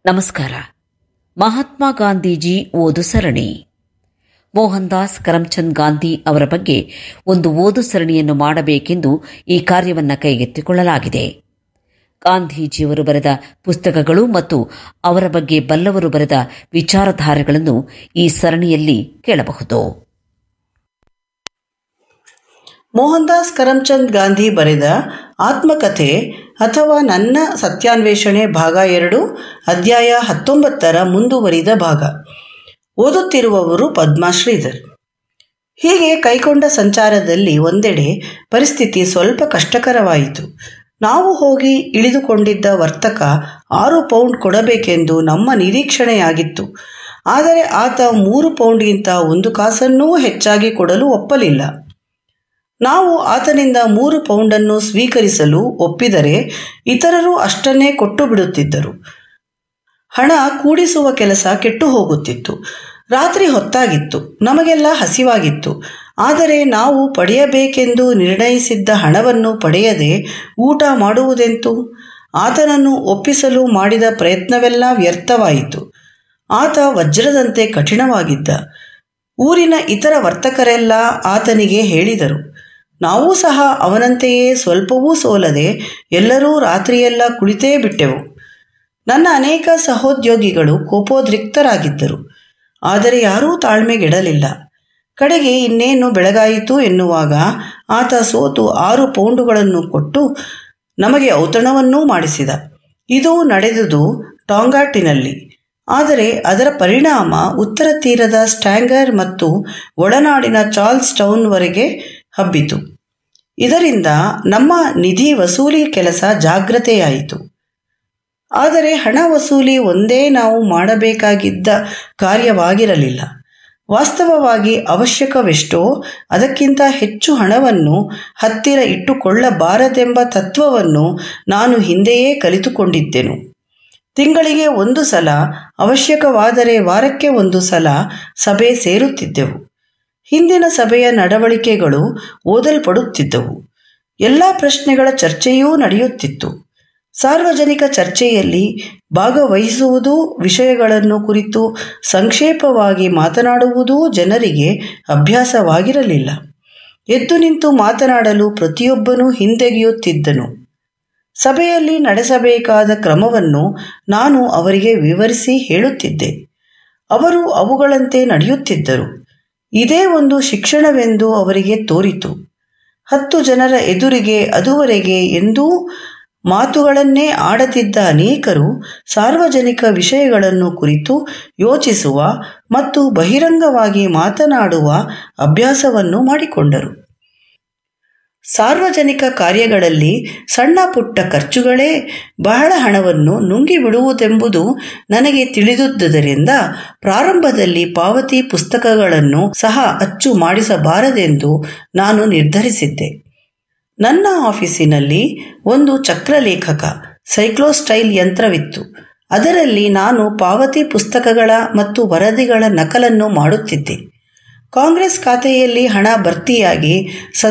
ನಮಸ್ಕಾರ ಮಹಾತ್ಮ ಗಾಂಧೀಜಿ ಓದು ಸರಣಿ ಮೋಹನ್ ದಾಸ್ ಕರಮ್ಚಂದ್ ಗಾಂಧಿ ಅವರ ಬಗ್ಗೆ ಒಂದು ಓದು ಸರಣಿಯನ್ನು ಮಾಡಬೇಕೆಂದು ಈ ಕಾರ್ಯವನ್ನು ಕೈಗೆತ್ತಿಕೊಳ್ಳಲಾಗಿದೆ ಗಾಂಧೀಜಿಯವರು ಬರೆದ ಪುಸ್ತಕಗಳು ಮತ್ತು ಅವರ ಬಗ್ಗೆ ಬಲ್ಲವರು ಬರೆದ ವಿಚಾರಧಾರೆಗಳನ್ನು ಈ ಸರಣಿಯಲ್ಲಿ ಕೇಳಬಹುದು ಮೋಹನ್ದಾಸ್ ಕರಮ್ಚಂದ್ ಗಾಂಧಿ ಬರೆದ ಆತ್ಮಕಥೆ ಅಥವಾ ನನ್ನ ಸತ್ಯಾನ್ವೇಷಣೆ ಭಾಗ ಎರಡು ಅಧ್ಯಾಯ ಹತ್ತೊಂಬತ್ತರ ಮುಂದುವರಿದ ಭಾಗ ಓದುತ್ತಿರುವವರು ಪದ್ಮಾ ಶ್ರೀಧರ್ ಹೀಗೆ ಕೈಕೊಂಡ ಸಂಚಾರದಲ್ಲಿ ಒಂದೆಡೆ ಪರಿಸ್ಥಿತಿ ಸ್ವಲ್ಪ ಕಷ್ಟಕರವಾಯಿತು ನಾವು ಹೋಗಿ ಇಳಿದುಕೊಂಡಿದ್ದ ವರ್ತಕ ಆರು ಪೌಂಡ್ ಕೊಡಬೇಕೆಂದು ನಮ್ಮ ನಿರೀಕ್ಷಣೆಯಾಗಿತ್ತು ಆದರೆ ಆತ ಮೂರು ಪೌಂಡ್ಗಿಂತ ಒಂದು ಕಾಸನ್ನೂ ಹೆಚ್ಚಾಗಿ ಕೊಡಲು ಒಪ್ಪಲಿಲ್ಲ ನಾವು ಆತನಿಂದ ಮೂರು ಪೌಂಡನ್ನು ಸ್ವೀಕರಿಸಲು ಒಪ್ಪಿದರೆ ಇತರರು ಅಷ್ಟನ್ನೇ ಕೊಟ್ಟು ಬಿಡುತ್ತಿದ್ದರು ಹಣ ಕೂಡಿಸುವ ಕೆಲಸ ಕೆಟ್ಟು ಹೋಗುತ್ತಿತ್ತು ರಾತ್ರಿ ಹೊತ್ತಾಗಿತ್ತು ನಮಗೆಲ್ಲ ಹಸಿವಾಗಿತ್ತು ಆದರೆ ನಾವು ಪಡೆಯಬೇಕೆಂದು ನಿರ್ಣಯಿಸಿದ್ದ ಹಣವನ್ನು ಪಡೆಯದೆ ಊಟ ಮಾಡುವುದೆಂತು ಆತನನ್ನು ಒಪ್ಪಿಸಲು ಮಾಡಿದ ಪ್ರಯತ್ನವೆಲ್ಲ ವ್ಯರ್ಥವಾಯಿತು ಆತ ವಜ್ರದಂತೆ ಕಠಿಣವಾಗಿದ್ದ ಊರಿನ ಇತರ ವರ್ತಕರೆಲ್ಲ ಆತನಿಗೆ ಹೇಳಿದರು ನಾವೂ ಸಹ ಅವನಂತೆಯೇ ಸ್ವಲ್ಪವೂ ಸೋಲದೆ ಎಲ್ಲರೂ ರಾತ್ರಿಯೆಲ್ಲ ಕುಳಿತೇ ಬಿಟ್ಟೆವು ನನ್ನ ಅನೇಕ ಸಹೋದ್ಯೋಗಿಗಳು ಕೋಪೋದ್ರಿಕ್ತರಾಗಿದ್ದರು ಆದರೆ ಯಾರೂ ತಾಳ್ಮೆಗೆಡಲಿಲ್ಲ ಕಡೆಗೆ ಇನ್ನೇನು ಬೆಳಗಾಯಿತು ಎನ್ನುವಾಗ ಆತ ಸೋತು ಆರು ಪೌಂಡುಗಳನ್ನು ಕೊಟ್ಟು ನಮಗೆ ಔತಣವನ್ನೂ ಮಾಡಿಸಿದ ಇದು ನಡೆದುದು ಟಾಂಗಾಟಿನಲ್ಲಿ ಆದರೆ ಅದರ ಪರಿಣಾಮ ಉತ್ತರ ತೀರದ ಸ್ಟ್ಯಾಂಗರ್ ಮತ್ತು ಒಳನಾಡಿನ ಚಾರ್ಲ್ಸ್ ಟೌನ್ವರೆಗೆ ಹಬ್ಬಿತು ಇದರಿಂದ ನಮ್ಮ ನಿಧಿ ವಸೂಲಿ ಕೆಲಸ ಜಾಗ್ರತೆಯಾಯಿತು ಆದರೆ ಹಣ ವಸೂಲಿ ಒಂದೇ ನಾವು ಮಾಡಬೇಕಾಗಿದ್ದ ಕಾರ್ಯವಾಗಿರಲಿಲ್ಲ ವಾಸ್ತವವಾಗಿ ಅವಶ್ಯಕವೆಷ್ಟೋ ಅದಕ್ಕಿಂತ ಹೆಚ್ಚು ಹಣವನ್ನು ಹತ್ತಿರ ಇಟ್ಟುಕೊಳ್ಳಬಾರದೆಂಬ ತತ್ವವನ್ನು ನಾನು ಹಿಂದೆಯೇ ಕಲಿತುಕೊಂಡಿದ್ದೆನು ತಿಂಗಳಿಗೆ ಒಂದು ಸಲ ಅವಶ್ಯಕವಾದರೆ ವಾರಕ್ಕೆ ಒಂದು ಸಲ ಸಭೆ ಸೇರುತ್ತಿದ್ದೆವು ಹಿಂದಿನ ಸಭೆಯ ನಡವಳಿಕೆಗಳು ಓದಲ್ಪಡುತ್ತಿದ್ದವು ಎಲ್ಲ ಪ್ರಶ್ನೆಗಳ ಚರ್ಚೆಯೂ ನಡೆಯುತ್ತಿತ್ತು ಸಾರ್ವಜನಿಕ ಚರ್ಚೆಯಲ್ಲಿ ಭಾಗವಹಿಸುವುದೂ ವಿಷಯಗಳನ್ನು ಕುರಿತು ಸಂಕ್ಷೇಪವಾಗಿ ಮಾತನಾಡುವುದೂ ಜನರಿಗೆ ಅಭ್ಯಾಸವಾಗಿರಲಿಲ್ಲ ಎದ್ದು ನಿಂತು ಮಾತನಾಡಲು ಪ್ರತಿಯೊಬ್ಬನೂ ಹಿಂದೆಗೆಯುತ್ತಿದ್ದನು ಸಭೆಯಲ್ಲಿ ನಡೆಸಬೇಕಾದ ಕ್ರಮವನ್ನು ನಾನು ಅವರಿಗೆ ವಿವರಿಸಿ ಹೇಳುತ್ತಿದ್ದೆ ಅವರು ಅವುಗಳಂತೆ ನಡೆಯುತ್ತಿದ್ದರು ಇದೇ ಒಂದು ಶಿಕ್ಷಣವೆಂದು ಅವರಿಗೆ ತೋರಿತು ಹತ್ತು ಜನರ ಎದುರಿಗೆ ಅದುವರೆಗೆ ಎಂದೂ ಮಾತುಗಳನ್ನೇ ಆಡದಿದ್ದ ಅನೇಕರು ಸಾರ್ವಜನಿಕ ವಿಷಯಗಳನ್ನು ಕುರಿತು ಯೋಚಿಸುವ ಮತ್ತು ಬಹಿರಂಗವಾಗಿ ಮಾತನಾಡುವ ಅಭ್ಯಾಸವನ್ನು ಮಾಡಿಕೊಂಡರು ಸಾರ್ವಜನಿಕ ಕಾರ್ಯಗಳಲ್ಲಿ ಸಣ್ಣ ಪುಟ್ಟ ಖರ್ಚುಗಳೇ ಬಹಳ ಹಣವನ್ನು ನುಂಗಿಬಿಡುವುದೆಂಬುದು ನನಗೆ ತಿಳಿದುದರಿಂದ ಪ್ರಾರಂಭದಲ್ಲಿ ಪಾವತಿ ಪುಸ್ತಕಗಳನ್ನು ಸಹ ಅಚ್ಚು ಮಾಡಿಸಬಾರದೆಂದು ನಾನು ನಿರ್ಧರಿಸಿದ್ದೆ ನನ್ನ ಆಫೀಸಿನಲ್ಲಿ ಒಂದು ಚಕ್ರಲೇಖಕ ಸೈಕ್ಲೋಸ್ಟೈಲ್ ಯಂತ್ರವಿತ್ತು ಅದರಲ್ಲಿ ನಾನು ಪಾವತಿ ಪುಸ್ತಕಗಳ ಮತ್ತು ವರದಿಗಳ ನಕಲನ್ನು ಮಾಡುತ್ತಿದ್ದೆ ಕಾಂಗ್ರೆಸ್ ಖಾತೆಯಲ್ಲಿ ಹಣ ಭರ್ತಿಯಾಗಿ